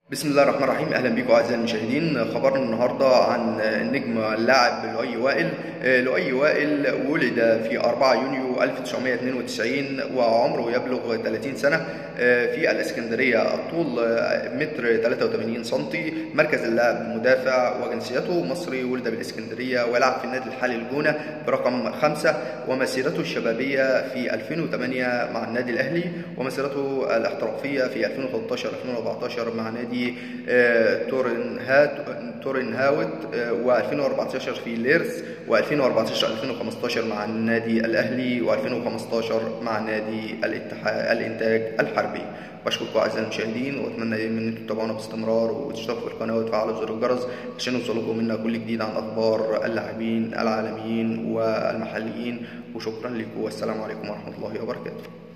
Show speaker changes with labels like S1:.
S1: بسم الله الرحمن الرحيم اهلا بيكم اعزائي المشاهدين خبرنا النهارده عن النجم اللاعب لؤي وائل لؤي وائل ولد في 4 يونيو 1992 وعمره يبلغ 30 سنه في الاسكندريه الطول متر 83 سم مركز اللاعب مدافع وجنسيته مصري ولد بالاسكندريه ولعب في النادي الحالي الجونه برقم خمسة ومسيرته الشبابيه في 2008 مع النادي الاهلي ومسيرته الاحترافيه في 2013 2014 مع نادي تورن هات تورن هاوت و2014 في ليرس و2014 2015 مع النادي الاهلي و2015 مع نادي الاتحاد الانتاج الحربي بشكركم اعزائي المشاهدين واتمنى ان انتم تتابعونا باستمرار وتشتركوا في القناه وتفعلوا زر الجرس عشان يوصلكم منا كل جديد عن اخبار اللاعبين العالميين والمحليين وشكرا لكم والسلام عليكم ورحمه الله وبركاته